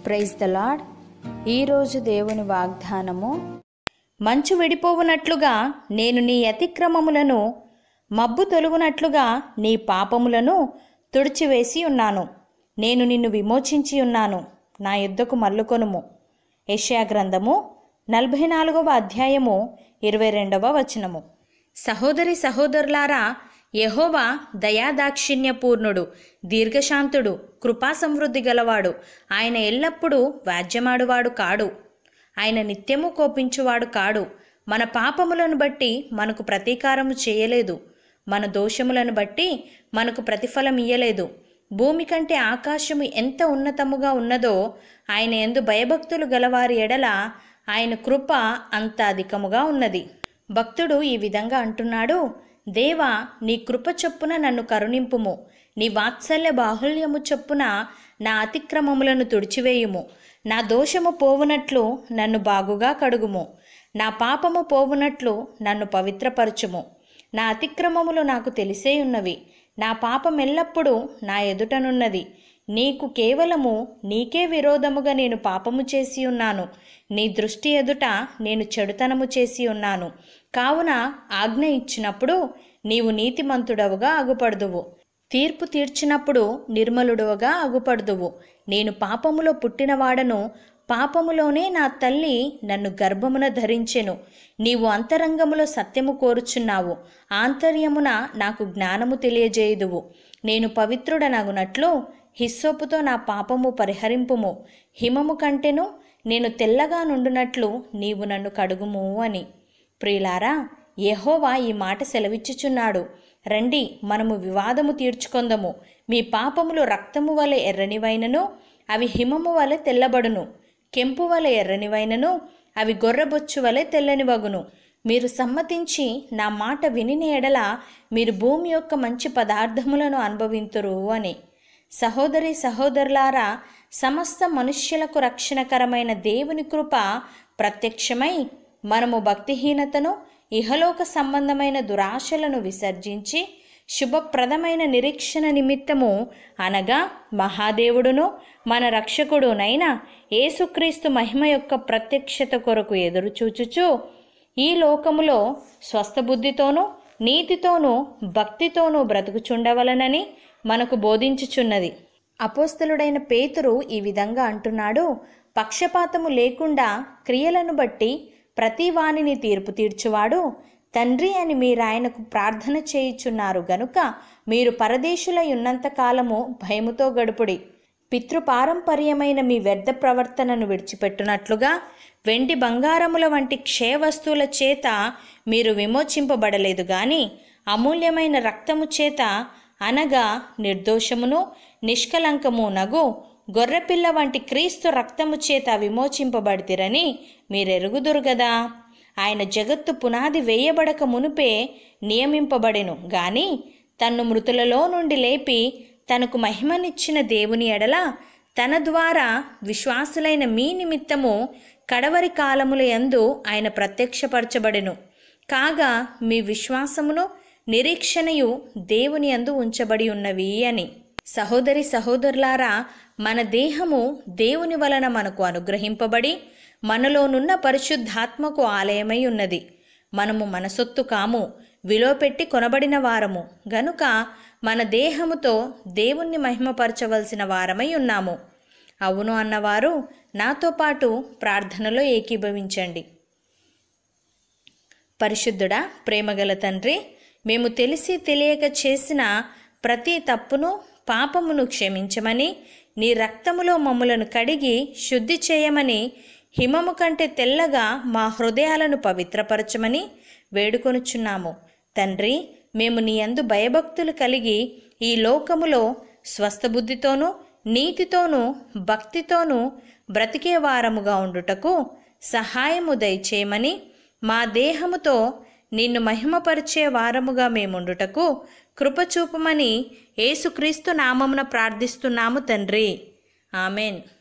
praise the lord ఈరోజు దేవుని వాగ్దానము మంచు విడిపోవునట్లుగా నేను నీ అతిక్రమములను మబ్బు తొలుగునట్లుగా నీ పాపములను తుడిచివేసి ఉన్నాను నేను నిన్ను విమోచించి ఉన్నాను నా యుద్ధకు మల్లుకొనుము యెషయా గ్రంథము నలభై నాలుగవ అధ్యాయము ఇరవై రెండవ వచనము సహోదరి సహోదరులారా యెహోవా దయాదాక్షిణ్యపూర్ణుడు దీర్ఘశాంతుడు కృపా సమృద్ధి గలవాడు ఆయన ఎల్లప్పుడూ వ్యాజ్యమాడువాడు కాడు ఆయన నిత్యము కోపించువాడు కాడు మన పాపములను బట్టి మనకు ప్రతీకారము చేయలేదు మన దోషములను బట్టి మనకు ప్రతిఫలం ఇయ్యలేదు భూమి కంటే ఆకాశము ఎంత ఉన్నతముగా ఉన్నదో ఆయన ఎందు భయభక్తులు గలవారి ఎడల ఆయన కృప అంత అధికముగా ఉన్నది భక్తుడు ఈ విధంగా అంటున్నాడు దేవా నీ కృప చొప్పున నన్ను కరుణింపుము నీ వాత్సల్య బాహుల్యము చొప్పున నా అతిక్రమములను తుడిచివేయుము నా దోషము పోవునట్లు నన్ను బాగుగా కడుగుము నా పాపము పోవునట్లు నన్ను పవిత్రపరచుము నా అతిక్రమములు నాకు తెలిసే ఉన్నవి నా పాపం ఎల్లప్పుడూ నా ఎదుటనున్నది నీకు కేవలము నీకే విరోధముగా నేను పాపము చేసి ఉన్నాను నీ దృష్టి ఎదుట నేను చెడుతనము చేసి ఉన్నాను కావున ఆజ్ఞ ఇచ్చినప్పుడు నీవు నీతిమంతుడవుగా అగుపడుదువు తీర్పు తీర్చినప్పుడు నిర్మలుడువగా అగుపడుదువు నేను పాపములో పుట్టినవాడను పాపములోనే నా తల్లి నన్ను గర్భమున ధరించెను నీవు అంతరంగములో సత్యము కోరుచున్నావు ఆంతర్యమున నాకు జ్ఞానము తెలియజేయుదువు నేను పవిత్రుడనగునట్లు హిస్సోపుతో నా పాపము పరిహరింపుము హిమము కంటెను నేను తెల్లగా నుండునట్లు నీవు నన్ను కడుగుము అని ప్రియులారా యెహోవా ఈ మాట సెలవిచ్చుచున్నాడు రండి మనము వివాదము తీర్చుకొందము మీ పాపములు రక్తము వలె ఎర్రనివైనను అవి హిమము వలె తెల్లబడును కెంపు వలె ఎర్రనివైనను అవి గొర్రెబొచ్చు వలె తెల్లనివగును మీరు సమ్మతించి నా మాట వినిన ఎడల మీరు భూమి యొక్క మంచి పదార్థములను అనుభవింతురు అని సహోదరి సహోదరులారా సమస్త మనుష్యులకు రక్షణకరమైన దేవుని కృప ప్రత్యక్షమై మనము భక్తిహీనతను ఇహలోక సంబంధమైన దురాశలను విసర్జించి శుభప్రదమైన నిరీక్షణ నిమిత్తము అనగా మహాదేవుడును మన రక్షకుడునైన యేసుక్రీస్తు మహిమ యొక్క ప్రత్యక్షత కొరకు ఎదురుచూచుచు ఈ లోకములో స్వస్థబుద్ధితోనూ నీతితోనూ భక్తితోనూ బ్రతుకుచుండవలనని మనకు బోధించుచున్నది అపోస్తలుడైన పేతురు ఈ విధంగా అంటున్నాడు పక్షపాతము లేకుండా క్రియలను బట్టి ప్రతి వానిని తీర్పు తీర్చువాడు తండ్రి అని మీరు ఆయనకు ప్రార్థన చేయుచున్నారు గనుక మీరు పరదేశులై ఉన్నంత కాలము భయముతో గడుపుడి పితృపారంపర్యమైన మీ వ్యర్థ ప్రవర్తనను విడిచిపెట్టునట్లుగా వెండి బంగారముల వంటి క్షయ వస్తువుల చేత మీరు విమోచింపబడలేదు గాని అమూల్యమైన రక్తము చేత అనగా నిర్దోషమును నిష్కలంకము నగు గొర్రెపిల్ల వంటి క్రీస్తు రక్తము చేత విమోచింపబడితిరని మీరెరుగుదురు గదా ఆయన జగత్తు పునాది వేయబడక మునుపే నియమింపబడెను గాని తన్ను మృతులలో నుండి లేపి తనకు మహిమనిచ్చిన దేవుని ఎడల తన ద్వారా విశ్వాసులైన మీ నిమిత్తము కడవరి కాలముల యందు ఆయన ప్రత్యక్షపరచబడెను కాగా మీ విశ్వాసమును నిరీక్షణయు దేవుని యందు ఉంచబడి ఉన్నవి అని సహోదరి సహోదరులారా మన దేహము దేవుని వలన మనకు అనుగ్రహింపబడి మనలోనున్న పరిశుద్ధాత్మకు ఆలయమై ఉన్నది మనము మన సొత్తు కాము విలోపెట్టి కొనబడిన వారము గనుక మన దేహముతో దేవుణ్ణి మహిమపరచవలసిన వారమై ఉన్నాము అవును అన్నవారు నాతో పాటు ప్రార్థనలో ఏకీభవించండి పరిశుద్ధుడా ప్రేమగల తండ్రి మేము తెలిసి తెలియక చేసిన ప్రతి తప్పును పాపమును క్షమించమని నీ రక్తములో మమ్ములను కడిగి శుద్ధి చేయమని హిమము కంటే తెల్లగా మా హృదయాలను పవిత్రపరచమని వేడుకొనుచున్నాము తండ్రి మేము నీ యందు భయభక్తులు కలిగి ఈ లోకములో స్వస్థబుద్ధితోనూ నీతితోనూ భక్తితోనూ బ్రతికే వారముగా ఉండుటకు సహాయము దయచేయమని మా దేహముతో నిన్ను మహిమపరిచే వారముగా మేముండుటకు కృపచూపమని యేసుక్రీస్తు నామమున ప్రార్థిస్తున్నాము తండ్రి ఆమెన్